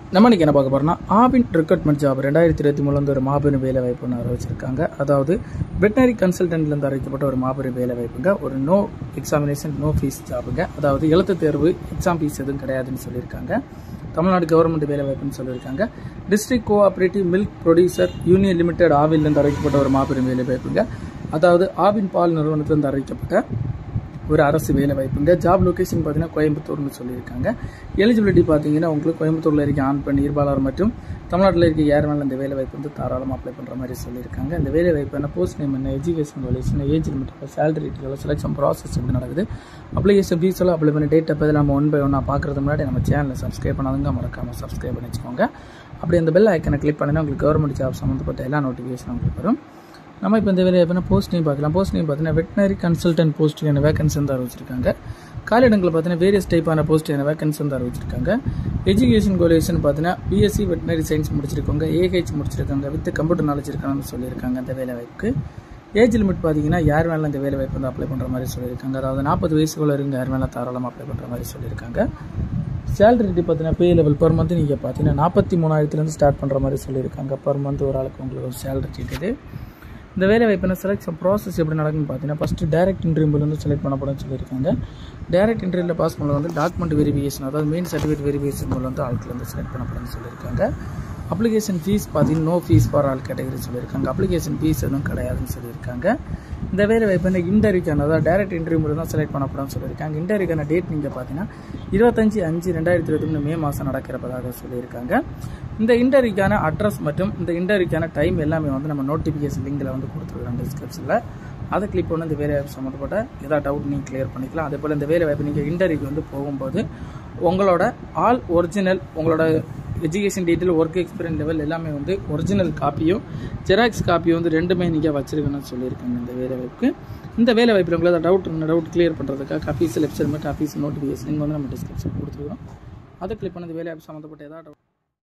நம்ம இன்னைக்கு என்ன பார்க்க போறோம்னா ஆபின் ரெக்ரூட்மெண்ட் ஜாப் ரெண்டாயிரத்தி இருபத்தி மூணுல இருந்து ஒரு மாபெரும் வேலை வாய்ப்பு ஒன்று அறிவிச்சிருக்காங்க அதாவது வெட்டினரி கன்சல்டன்ட்லேருந்து அறிவிக்கப்பட்ட ஒரு மாபெரும் வேலை வாய்ப்புங்க ஒரு நோ எக்ஸாமினேஷன் நோ ஃபீஸ் ஜாபுங்க அதாவது எழுத்து தேர்வு எக்ஸாம் ஃபீஸ் எதுவும் கிடையாதுன்னு சொல்லியிருக்காங்க தமிழ்நாடு கவர்மெண்ட் வேலை வாய்ப்புன்னு சொல்லியிருக்காங்க district cooperative milk producer union limited ஆவிலிருந்து அறிவிக்கப்பட்ட ஒரு மாபெரும் வேலை வாய்ப்புங்க அதாவது ஆவின் பால் நிறுவனத்திலிருந்து அறிவிக்கப்பட்ட ஒரு அரசு வேலை வாய்ப்புங்க ஜாப் லொகேஷன் பார்த்தீங்கன்னா கோயம்புத்தூர்னு சொல்லியிருக்காங்க எலிஜிபிலிட்டி பார்த்தீங்கன்னா உங்களுக்கு கோயம்புத்தூரில் இருக்க ஆண் பெண் இருபாளர் மற்றும் தமிழ்நாட்டில் இருக்க யாருனாலும் இந்த வேலை வாய்ப்பு வந்து தாராளமாக அப்ளை பண்ணுற மாதிரி சொல்லியிருக்காங்க இந்த வேலை வாய்ப்பு என்ன போஸ்ட் நேம் என்ன education qualification age limit salary detail selection process எப்படி நடக்குது அப்ளிகேஷன் ஃபீஸ் எல்லாம் அப்ளை பண்ணி டேட் அப்போ நம்ம ஒன் பை ஒன்னாக பார்க்குறது முன்னாடி நம்ம சேனலை சப்ஸ்கிரைப் பண்ணாதுங்க மறக்காமல் சப்ஸ்கிரைப் பண்ணி வச்சுக்கோங்க அப்படி அந்த பெல் ஐக்கனை கிளிக் பண்ணினா உங்களுக்கு கவர்மெண்ட் ஜாப் சம்மந்தப்பட்ட எல்லா நோட்டிஃபிகேஷனும் உங்களுக்கு வரும் நம்ம இப்போ இந்த வேலையை எப்படின்னா போஸ்ட் நேம் பார்க்கலாம் போஸ்ட் நேம் பார்த்தீங்கன்னா வெட்டினரி கன்சல்டன்ட் போஸ்ட்டுக்கான வேகன்சி வந்து அறிவிச்சிருக்காங்க காலிடங்களில் பார்த்தீங்கன்னா வேரியஸ் டைப்பான போஸ்ட்டுக்கான வேகன்சி வந்து அறிவிச்சிருக்காங்க எஜுகேஷன் குவாலிஃபிகேஷன் பார்த்தீங்கன்னா பிஎஸ்சி வெட்டினரி சயின்ஸ் முடிச்சிருக்காங்க ஏஹெச் முடிச்சிருக்காங்க வித் கம்ப்யூட்டர் நாலேஜ் இருக்காங்கன்னு சொல்லியிருக்காங்க அந்த வேலை வாய்ப்புக்கு ஏஜ் லிமிட் பார்த்தீங்கன்னா யார் வேணாலும் இந்த வேலை வாய்ப்பு வந்து அப்ளை பண்ணுற மாதிரி சொல்லியிருக்காங்க அதாவது நாற்பது வயசுக்குள்ள இருங்க யார் வேணாலும் தாராளமாக அப்ளை பண்ணுற மாதிரி சொல்லியிருக்காங்க சேலரி ரேட்டு பார்த்தீங்கன்னா பே லெவல் பர் மந்த் நீங்கள் பார்த்தீங்கன்னா நாற்பத்தி மூணாயிரத்துலேருந்து ஸ்டார்ட் பண்ணுற மாதிரி சொல்லியிருக்காங்க பர் மந்த் ஒரு ஆளுக்கு உங்களுக்கு ஒரு சேலரி ரேட் இது இந்த வேலை வாய்ப்பு செலக்ஷன் ப்ராசஸ் எப்படி நடக்குன்னு பார்த்தீங்கன்னா ஃபஸ்ட்டு டேரக்ட் இன்டர்வியூலேருந்து செலக்ட் பண்ணப்படும்னு சொல்லியிருக்காங்க டேரக்ட் இன்டர்வியூவில் பாஸ் பண்ணல வந்து டாக்குமெண்ட் வெரிஃபிகேஷன் அதாவது மெயின் சர்டிஃபிகேட் வெரிஃபிகேஷன் மூலம் வந்து ஆட்கள் வந்து செலக்ட் பண்ணப்படும்னு சொல்லியிருக்காங்க அப்ளிகேஷன் ஃபீஸ் பார்த்தீங்கன்னா no fees for all category சொல்லியிருக்காங்க அப்ளிகேஷன் ஃபீஸ் எதுவும் கிடையாதுன்னு சொல்லியிருக்காங்க இந்த வேலை வாய்ப்பு வந்து இன்டர்வியூக்கான அதாவது டேரக்ட் இன்டர்வியூ மூலம் தான் செலக்ட் பண்ணப்படும் சொல்லியிருக்காங்க இன்டர்வியூக்கான டேட் நீங்கள் பார்த்தீங்கன்னா இருபத்தஞ்சி அஞ்சு ரெண்டாயிரத்தி இருபத்தி மூணு மே மாதம் நடக்கிறப்பதாக சொல்லியிருக்காங்க இந்த இன்டர்வியூக்கான அட்ரஸ் மற்றும் இந்த இன்டர்வியூக்கான டைம் எல்லாமே வந்து நம்ம நோட்டிஃபிகேஷன் லிங்கில் வந்து கொடுத்துருக்குறோம் டிஸ்கிரிப்ஷனில் அதை கிளிக் பண்ணி இந்த வேலை வாய்ப்பு சம்மந்தப்பட்ட ஏதாவது டவுட் நீங்கள் கிளியர் பண்ணிக்கலாம் அதே போல் இந்த வேலை வாய்ப்பு நீங்கள் இன்டர்வியூக்கு வந்து போகும்போது உங்களோட ஆல் ஒரிஜினல் உங்களோட education detail work experience level எல்லாமே வந்து ஒரிஜினல் காப்பியும் ஜெராக்ஸ் காப்பியும் வந்து ரெண்டுமே நீங்கள் வச்சிருக்கணும்னு சொல்லியிருக்காங்க இந்த வேலை வாய்ப்புக்கு இந்த வேலை வாய்ப்பில் உங்களுக்கு டவுட் டவுட் கிளியர் பண்ணுறதுக்காக அஃபீஸ் வெப்சைட் மட்டும் அஃபீஸ் நோட்டிஃபிகேஷன் இங்கே வந்து நம்ம டிஸ்கிரிப்ஷன் கொடுத்துருக்கோம் அதை கிளிக் பண்ணது வேலை வாய்ப்பு சம்மந்தப்பட்ட ஏதாவது